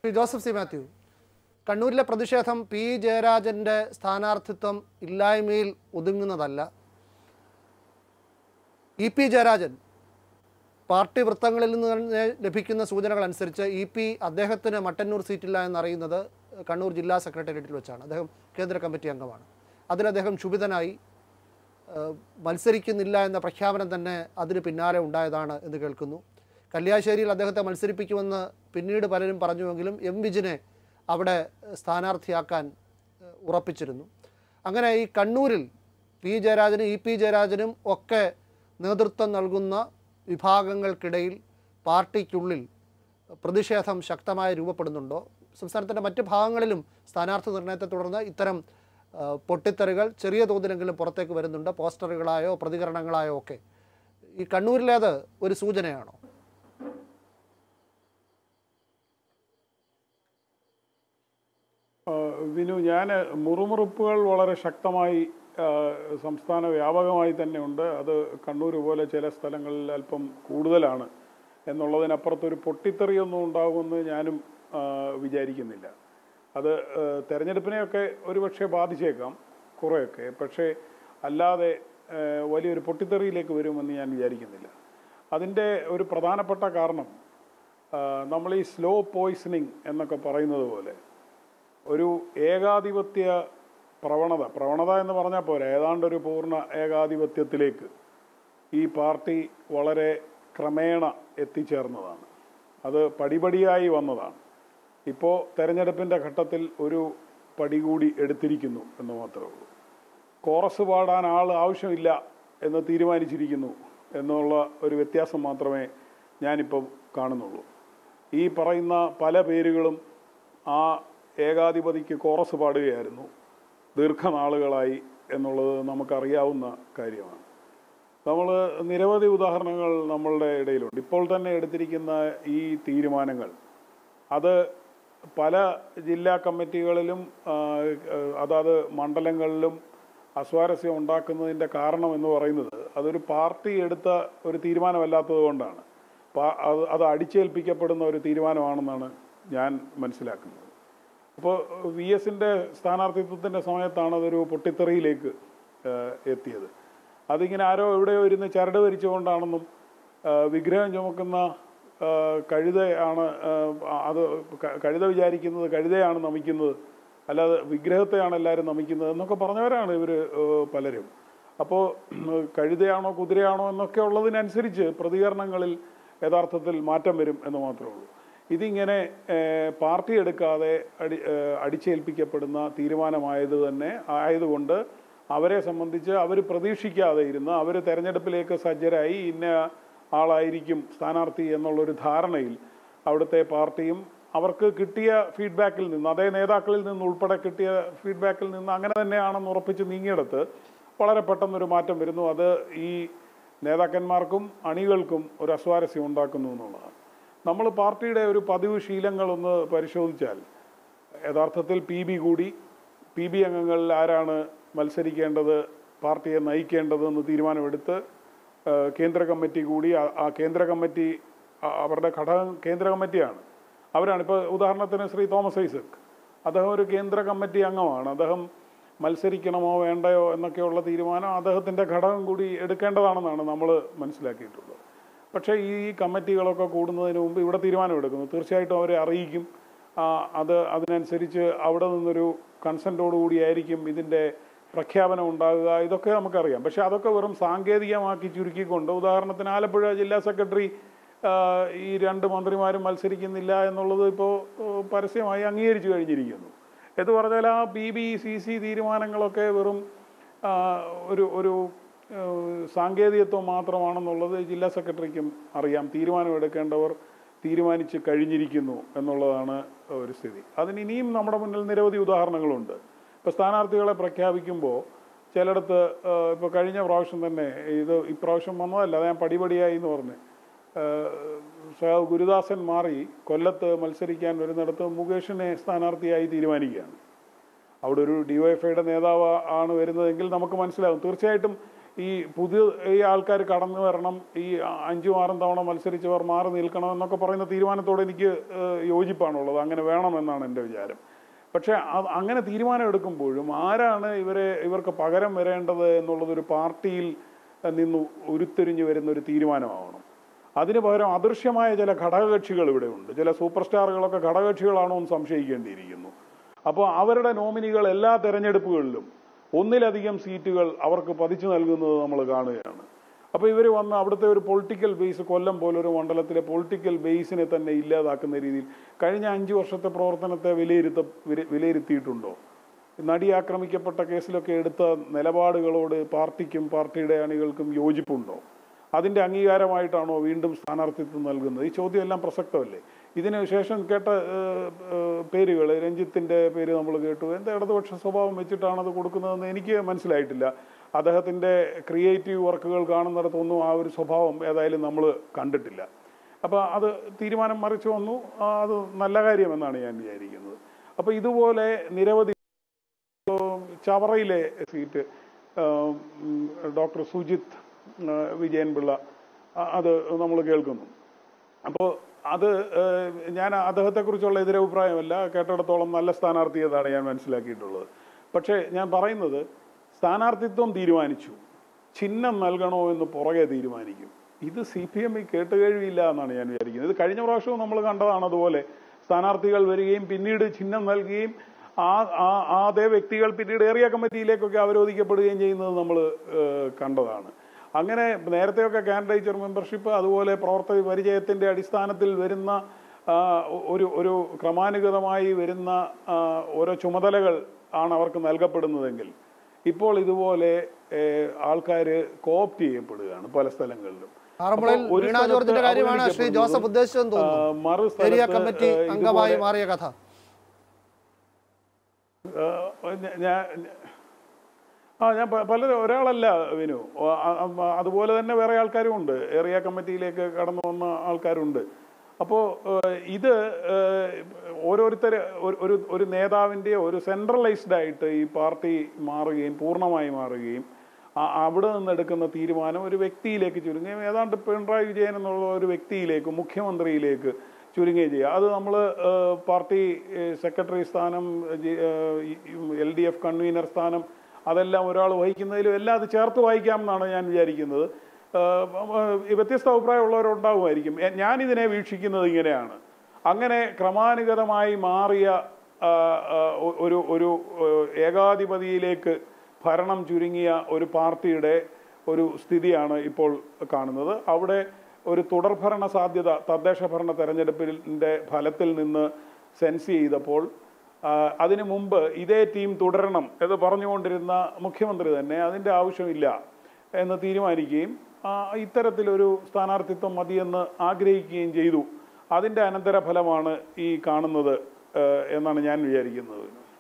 Shri Joseph C Mathew കണ്ണൂരിലെ പ്രതിഷേധം P ജയരാജൻ്റെ സ്ഥാനാർത്ഥിത്വം ഇല്ലായ്മയിൽ ഒതുങ്ങുന്നതല്ല ഇ പി ജയരാജൻ പാർട്ടി വൃത്തങ്ങളിൽ നിന്ന് തന്നെ ലഭിക്കുന്ന സൂചനകൾ അനുസരിച്ച് ഇ പി അദ്ദേഹത്തിന് മട്ടന്നൂർ സീറ്റില്ല എന്നറിയുന്നത് കണ്ണൂർ ജില്ലാ സെക്രട്ടേറിയറ്റിൽ വെച്ചാണ് അദ്ദേഹം കേന്ദ്ര കമ്മിറ്റി അംഗമാണ് അതിൽ അദ്ദേഹം ക്ഷുഭിതനായി ഏഹ്, മത്സരിക്കുന്നില്ല എന്ന പ്രഖ്യാപനം തന്നെ അതിന് പിന്നാലെ ഉണ്ടായതാണ് എന്ന് കേൾക്കുന്നു കല്യാശ്ശേരിയിൽ അദ്ദേഹത്തെ മത്സരിപ്പിക്കുമെന്ന് പിന്നീട് പലരും പറഞ്ഞുവെങ്കിലും എം വിജിനെ അവിടെ സ്ഥാനാർത്ഥിയാക്കാൻ ഏഹ്, ഉറപ്പിച്ചിരുന്നു അങ്ങനെ ഈ കണ്ണൂരിൽ പി ജയരാജനും ഇ പി ജയരാജനും ഒക്കെ നേതൃത്വം നൽകുന്ന വിഭാഗങ്ങൾക്കിടയിൽ പാർട്ടിക്കുള്ളിൽ പ്രതിഷേധം ശക്തമായി രൂപപ്പെടുന്നുണ്ടോ സംസ്ഥാനത്തിൻ്റെ മറ്റ് ഭാഗങ്ങളിലും സ്ഥാനാർത്ഥി നിർണയത്തെ തുടർന്ന് ഇത്തരം ആ, പൊട്ടിത്തെറികൾ ചെറിയ തോതിലെങ്കിലും പുറത്തേക്ക് വരുന്നുണ്ട് പോസ്റ്ററുകളായോ പ്രതികരണങ്ങളായോ ഒക്കെ ഈ കണ്ണൂരിലേത് ഒരു സൂചനയാണോ ആ, വിനു ഞാൻ മുറുമുറുപ്പുകൾ വളരെ ശക്തമായി ആ, സംസ്ഥാന വ്യാപകമായി തന്നെ ഉണ്ട് അത് കണ്ണൂർ പോലെ ചില സ്ഥലങ്ങളിൽ അല്പം കൂടുതലാണ് എന്നുള്ളതിനപ്പുറത്തൊരു പൊട്ടിത്തെറിയൊന്നും ഉണ്ടാകുമെന്ന് ഞാനും ആ, വിചാരിക്കുന്നില്ല അത് ആ, തെരഞ്ഞെടുപ്പിനെയൊക്കെ ഒരുപക്ഷെ ബാധിച്ചേക്കാം കുറേയൊക്കെ പക്ഷേ അല്ലാതെ ആ, വലിയൊരു പൊട്ടിത്തെറിയിലേക്ക് വരുമെന്ന് ഞാൻ വിചാരിക്കുന്നില്ല അതിൻ്റെ ഒരു പ്രധാനപ്പെട്ട കാരണം ആ, നമ്മൾ ഈ സ്ലോ പോയിസണിങ് എന്നൊക്കെ പറയുന്നത് പോലെ ഒരു ഏകാധിപത്യ പ്രവണത പ്രവണത എന്ന് പറഞ്ഞാൽ പോരാ ഏതാണ്ട് ഒരു പൂർണ്ണ ഏകാധിപത്യത്തിലേക്ക് ഈ പാർട്ടി വളരെ ക്രമേണ എത്തിച്ചേർന്നതാണ് അത് പടിപടിയായി വന്നതാണ് ഇപ്പോൾ തെരഞ്ഞെടുപ്പിൻ്റെ ഘട്ടത്തിൽ ഒരു പടി കൂടി എടുത്തിരിക്കുന്നു എന്ന് മാത്രമേ ഉള്ളൂ കോറസ് പാടാൻ ആൾ ആവശ്യമില്ല എന്ന് തീരുമാനിച്ചിരിക്കുന്നു എന്നുള്ള ഒരു വ്യത്യാസം മാത്രമേ ഞാനിപ്പം കാണുന്നുള്ളൂ ഈ പറയുന്ന പല പേരുകളും ആ ഏകാധിപതിക്ക് കോറസ് പാടുകയായിരുന്നു ദീർഘനാളുകളായി എന്നുള്ളത് നമുക്കറിയാവുന്ന കാര്യമാണ് നമ്മൾ നിരവധി ഉദാഹരണങ്ങൾ നമ്മളുടെ ഇടയിലുണ്ട് ഇപ്പോൾ തന്നെ എടുത്തിരിക്കുന്ന ഈ തീരുമാനങ്ങൾ അത് പല ജില്ലാ കമ്മിറ്റികളിലും ആ, അതാത് മണ്ഡലങ്ങളിലും അസ്വാരസ്യം ഉണ്ടാക്കുന്നതിൻ്റെ കാരണം എന്ന് പറയുന്നത് അതൊരു പാർട്ടി എടുത്ത ഒരു തീരുമാനമല്ലാത്തത് കൊണ്ടാണ് പാ- അത് അത് അടിച്ചേൽപ്പിക്കപ്പെടുന്ന ഒരു തീരുമാനമാണെന്നാണ് ഞാൻ മനസ്സിലാക്കുന്നത് അപ്പോൾ വി എസിൻ്റെ സ്ഥാനാർത്ഥിത്വത്തിൻ്റെ സമയത്താണ് അതൊരു പൊട്ടിത്തെറിയിലേക്ക് ആ, എത്തിയത് അതിങ്ങനെ ആരോ എവിടെയോ ഇരുന്ന് ചരട് വരിച്ചുകൊണ്ടാണെന്നും ആ, വിഗ്രഹം ചുമക്കുന്ന ആ, കഴുതയാണ് ആ, അത് ക- കഴുത വിചാരിക്കുന്നത് കഴുതയാണ് നമിക്കുന്നത് അല്ലാതെ വിഗ്രഹത്തെയാണ് എല്ലാവരും നമിക്കുന്നത് എന്നൊക്കെ പറഞ്ഞവരാണ് ഇവർ പലരും അപ്പോൾ കഴുതയാണോ കുതിരയാണോ എന്നൊക്കെ ഉള്ളതിനനുസരിച്ച് പ്രതികരണങ്ങളിൽ യഥാർത്ഥത്തിൽ മാറ്റം വരും എന്ന് മാത്രമേ ഉള്ളൂ ഇതിങ്ങനെ ഏഹ്, പാർട്ടി എടുക്കാതെ അടി ഏഹ്, അടിച്ചേൽപ്പിക്കപ്പെടുന്ന തീരുമാനമായത് തന്നെ ആയതുകൊണ്ട് അവരെ സംബന്ധിച്ച് അവർ പ്രതീക്ഷിക്കാതെ ഇരുന്ന് അവർ തെരഞ്ഞെടുപ്പിലേക്ക് സജ്ജരായി ഇന്ന ആളായിരിക്കും സ്ഥാനാർത്ഥി എന്നുള്ളൊരു ധാരണയിൽ അവിടുത്തെ പാർട്ടിയും അവർക്ക് കിട്ടിയ ഫീഡ്ബാക്കിൽ നിന്ന് അതേ നേതാക്കളിൽ നിന്ന് ഉൾപ്പെടെ കിട്ടിയ ഫീഡ്ബാക്കിൽ നിന്ന് അങ്ങനെ തന്നെയാണെന്ന് ഉറപ്പിച്ച് നീങ്ങിയെടുത്ത് വളരെ പെട്ടെന്നൊരു മാറ്റം വരുന്നു അത് ഈ നേതാക്കന്മാർക്കും അണികൾക്കും ഒരു അസ്വാരസ്യം ഉണ്ടാക്കുന്നു എന്നുള്ളതാണ് നമ്മൾ പാർട്ടിയുടെ ഒരു പതിവ് ശീലങ്ങളൊന്ന് പരിശോധിച്ചാൽ യഥാർത്ഥത്തിൽ പി ബി കൂടി പി ബി അംഗങ്ങളിൽ ആരാണ് മത്സരിക്കേണ്ടത് പാർട്ടിയെ നയിക്കേണ്ടതെന്ന് തീരുമാനമെടുത്ത് ആ, കേന്ദ്ര കമ്മിറ്റി കൂടി ആ- ആ കേന്ദ്ര കമ്മിറ്റി ആ- അവരുടെ ഘടകം കേന്ദ്ര കമ്മിറ്റിയാണ് അവരാണ് ഇപ്പോൾ ഉദാഹരണത്തിന് ശ്രീ തോമസ് ഐസക് അദ്ദേഹം ഒരു കേന്ദ്ര കമ്മിറ്റി അംഗമാണ് അദ്ദേഹം മത്സരിക്കണമോ വേണ്ടയോ എന്നൊക്കെയുള്ള തീരുമാനം അദ്ദേഹത്തിൻ്റെ ഘടകം കൂടി എടുക്കേണ്ടതാണെന്നാണ് നമ്മൾ മനസ്സിലാക്കിയിട്ടുള്ളത് പക്ഷേ ഈ കമ്മിറ്റികളൊക്കെ കൂടുന്നതിന് മുമ്പ് ഇവിടെ തീരുമാനമെടുക്കുന്നു തീർച്ചയായിട്ടും അവരെ അറിയിക്കും ആ, അത് അതിനനുസരിച്ച് അവിടെ നിന്നൊരു കൺസെൻറ്റോടുകൂടിയായിരിക്കും ഇതിൻ്റെ പ്രഖ്യാപനം ഉണ്ടാകുക ഇതൊക്കെ നമുക്കറിയാം പക്ഷേ അതൊക്കെ വെറും സാങ്കേതികമാക്കി ചുരുക്കിക്കൊണ്ട് ഉദാഹരണത്തിന് ആലപ്പുഴ ജില്ലാ സെക്രട്ടറി ആ, ഈ രണ്ട് മന്ത്രിമാരും മത്സരിക്കുന്നില്ല എന്നുള്ളത് ഇപ്പോൾ പരസ്യമായി അംഗീകരിച്ചു കഴിഞ്ഞിരിക്കുന്നു എന്ന് പറഞ്ഞാൽ ആ ബി ബി സി സി തീരുമാനങ്ങളൊക്കെ വെറും ആ, ഒരു ഒരു ഏഹ്, സാങ്കേതികത്വം മാത്രമാണെന്നുള്ളത് ജില്ലാ സെക്രട്ടറിക്കും അറിയാം തീരുമാനമെടുക്കേണ്ടവർ തീരുമാനിച്ച് കഴിഞ്ഞിരിക്കുന്നു എന്നുള്ളതാണ് ഒരു സ്ഥിതി അതിന് ഇനിയും നമ്മുടെ മുന്നിൽ നിരവധി ഉദാഹരണങ്ങളുണ്ട് ഇപ്പോൾ സ്ഥാനാർത്ഥികളെ പ്രഖ്യാപിക്കുമ്പോൾ ചിലയിടത്ത് ഇപ്പോൾ കഴിഞ്ഞ പ്രാവശ്യം തന്നെ ഇത് ഇപ്രാവശ്യം വന്നതല്ല അത് ഞാൻ പടിപടിയായി എന്ന് പറഞ്ഞ് സഹാവ് ഗുരുദാസൻ മാറി കൊല്ലത്ത് മത്സരിക്കാൻ വരുന്നിടത്ത് മുകേഷിനെ സ്ഥാനാർത്ഥിയായി തീരുമാനിക്കുകയാണ് അവിടെ ഒരു ഡിവൈഎഫ്ഐയുടെ നേതാവ് ആണ് വരുന്നതെങ്കിൽ നമുക്ക് മനസ്സിലാകും തീർച്ചയായിട്ടും ഈ പുതിയ ഈ ആൾക്കാർ കടന്നു വരണം ഈ അഞ്ചും ആറും തവണ മത്സരിച്ചവർ മാറി നിൽക്കണം എന്നൊക്കെ പറയുന്ന തീരുമാനത്തോട് എനിക്ക് ഏഹ്, യോജിപ്പാണുള്ളത് അങ്ങനെ വേണമെന്നാണ് എൻ്റെ വിചാരം പക്ഷേ അത് അങ്ങനെ തീരുമാനം എടുക്കുമ്പോഴും ആരാണ് ഇവരെ ഇവർക്ക് പകരം വരേണ്ടത് എന്നുള്ളതൊരു പാർട്ടിയിൽ നിന്ന് ഉരുത്തിരിഞ്ഞു വരുന്ന ഒരു തീരുമാനമാവണം അതിന് പകരം അദൃശ്യമായ ചില ഘടകകക്ഷികൾ ഇവിടെ ഉണ്ട് ചില സൂപ്പർ സ്റ്റാറുകളൊക്കെ ഘടകകക്ഷികളാണോ എന്ന് സംശയിക്കേണ്ടിയിരിക്കുന്നു അപ്പോൾ അവരുടെ നോമിനികൾ എല്ലാ തെരഞ്ഞെടുപ്പുകളിലും ഒന്നിലധികം സീറ്റുകൾ അവർക്ക് പതിച്ചു നൽകുന്നത് നമ്മൾ കാണുകയാണ് അപ്പോൾ ഇവർ വന്ന് അവിടുത്തെ ഒരു പൊളിറ്റിക്കൽ ബേസ് കൊല്ലം പോലൊരു മണ്ഡലത്തിലെ പൊളിറ്റിക്കൽ ബേസിനെ തന്നെ ഇല്ലാതാക്കുന്ന രീതിയിൽ കഴിഞ്ഞ അഞ്ച് വർഷത്തെ പ്രവർത്തനത്തെ വിലയിരുത്ത വില- വിലയിരുത്തിയിട്ടുണ്ടോ നടി ആക്രമിക്കപ്പെട്ട കേസിലൊക്കെ എടുത്ത നിലപാടുകളോട് പാർട്ടിക്കും പാർട്ടിയുടെ അണികൾക്കും യോജിപ്പുണ്ടോ അതിന്റെ അംഗീകാരമായിട്ടാണോ വീണ്ടും സ്ഥാനാർത്ഥിത്വം നൽകുന്നത് ഈ ചോദ്യം എല്ലാം പ്രസക്തമല്ലേ ഇതിന് ശേഷം കേട്ട പേരുകൾ രഞ്ജിത്തിന്റെ പേര് നമ്മൾ കേട്ടു എന്താ ഇടതുപക്ഷ സ്വഭാവം വെച്ചിട്ടാണ് അത് കൊടുക്കുന്നതെന്ന് എനിക്ക് മനസ്സിലായിട്ടില്ല അദ്ദേഹത്തിന്റെ ക്രിയേറ്റീവ് വർക്കുകൾ കാണുന്നിടത്തൊന്നും ആ ഒരു സ്വഭാവം ഏതായാലും നമ്മൾ കണ്ടിട്ടില്ല അപ്പോൾ അത് തീരുമാനം മറിച്ചു വന്നു ആ, അത് നല്ല കാര്യമെന്നാണ് ഞാൻ വിചാരിക്കുന്നത് അപ്പോൾ ഇതുപോലെ നിരവധി ചവറയിലെ സീറ്റ് ആം, ഉം, ഡോക്ടർ സുജിത് ആ, വിജയൻപിള്ള ആ, അത് നമ്മൾ കേൾക്കുന്നു അപ്പോൾ അത് ഏഹ്, ഞാൻ അദ്ദേഹത്തെക്കുറിച്ചുള്ള എതിരഭിപ്രായമല്ല കേട്ടിടത്തോളം നല്ല സ്ഥാനാർത്ഥി എന്നാണ് ഞാൻ മനസ്സിലാക്കിയിട്ടുള്ളത് പക്ഷേ ഞാൻ പറയുന്നത് സ്ഥാനാർത്ഥിത്വം തീരുമാനിച്ചു ചിഹ്നം നൽകണോ എന്ന് പുറകെ തീരുമാനിക്കും ഇത് സി പി എം കേട്ടുകഴിവില്ല എന്നാണ് ഞാൻ വിചാരിക്കുന്നത് ഇത് കഴിഞ്ഞ പ്രാവശ്യവും നമ്മൾ കണ്ടതാണ് അതുപോലെ സ്ഥാനാർത്ഥികൾ വരികയും പിന്നീട് ചിഹ്നം നൽകുകയും ആ ആ- ആ അതേ വ്യക്തികൾ പിന്നീട് ഏറിയ കമ്മിറ്റിയിലേക്കൊക്കെ അവരോധിക്കപ്പെടുകയും ചെയ്യുന്നത് നമ്മൾ കണ്ടതാണ് അങ്ങനെ നേരത്തെയൊക്കെ കാൻഡിഡേച്ചർ മെമ്പർഷിപ്പ് അതുപോലെ പ്രവർത്തക പരിചയത്തിന്റെ അടിസ്ഥാനത്തിൽ വരുന്ന ആ, ഒരു ഒരു ക്രമാനുഗതമായി വരുന്ന ആ, ഓരോ ചുമതലകൾ ആണ് അവർക്ക് നൽകപ്പെടുന്നതെങ്കിൽ ഇപ്പോൾ ഇതുപോലെ ആൾക്കാർ കോപ്റ്റ് ചെയ്യപ്പെടുകയാണ് പല സ്ഥലങ്ങളിലും ആറന്മുളയിൽ അപ്പോൾ ഒരു വീണ സ്ഥലത്ത് ജോർജിന്റെ കാര്യമാണ് ശ്രീ ജോസഫ് അവഗണിക്കപ്പെടുന്നതും, ഉദ്ദേശിച്ചതെന്ന് ആ, തോന്നുന്നു മറു ഏരിയ സ്ഥലത്ത്, കമ്മിറ്റി ആ, അംഗമായി ഇതുപോലെ- മാറിയ കഥ ഏഹ് ഞ- ഞാൻ ആ ഞാൻ പ- പല ഒരാളല്ല വിനു ആ, ആ, ആ, അതുപോലെ തന്നെ വേറെ ആൾക്കാരും ഉണ്ട് ഏറിയ കമ്മിറ്റിയിലേക്ക് കടന്നു വന്ന ആൾക്കാരുണ്ട് അപ്പോൾ ഇത് ഏഹ്, ഓരോരുത്തർ ഒരു- ഒരു ഒരു നേതാവിൻ്റെ ഒരു സെൻട്രലൈസ്ഡ് ആയിട്ട് ഈ പാർട്ടി മാറുകയും പൂർണ്ണമായി മാറുകയും ആ- അവിടെ നിന്ന് എടുക്കുന്ന തീരുമാനം ഒരു വ്യക്തിയിലേക്ക് ചുരുങ്ങുകയും ഏതാണ്ട് പിണറായി വിജയൻ എന്നുള്ള ഒരു വ്യക്തിയിലേക്ക് മുഖ്യമന്ത്രിയിലേക്ക് ചുരുങ്ങുകയും ചെയ്യുക അത് നമ്മൾ പാർട്ടി ഏഹ്, സെക്രട്ടറി സ്ഥാനം എൽ ഡി എഫ് കൺവീനർ സ്ഥാനം അതെല്ലാം ഒരാൾ വഹിക്കുന്നതിലും എല്ലാം അത് ചേർത്ത് വായിക്കാമെന്നാണ് ഞാൻ വിചാരിക്കുന്നത് ഏഹ്, ഏഹ്, വ്യത്യസ്ത അഭിപ്രായമുള്ളവരുണ്ടാവുമായിരിക്കും എ- ഞാനിതിനെ വീക്ഷിക്കുന്നത് ഇങ്ങനെയാണ് അങ്ങനെ ക്രമാനുഗതമായി മാറിയ ആ, ആ, ഒ- ഒരു ഒരു ഏഹ്, ഏകാധിപതിയിലേക്ക് ഭരണം ചുരുങ്ങിയ ഒരു പാർട്ടിയുടെ ഒരു സ്ഥിതിയാണ് ഇപ്പോൾ കാണുന്നത് അവിടെ ഒരു തുടർഭരണ സാധ്യത തദ്ദേശ ഭരണ തെരഞ്ഞെടുപ്പിന്റെ ഫലത്തിൽ നിന്ന് സെൻസ് ചെയ്തപ്പോൾ ആ, അതിനു മുമ്പ് ഇതേ ടീം തുടരണം എന്ന് പറഞ്ഞുകൊണ്ടിരുന്ന മുഖ്യമന്ത്രി തന്നെ അതിൻ്റെ ആവശ്യമില്ല എന്ന് തീരുമാനിക്കുകയും ആ, ഇത്തരത്തിലൊരു സ്ഥാനാർത്ഥിത്വം മതിയെന്ന് ആഗ്രഹിക്കുകയും ചെയ്തു അതിൻ്റെ അനന്തരഫലമാണ് ഈ കാണുന്നത് ഏഹ്, എന്നാണ് ഞാൻ വിചാരിക്കുന്നത്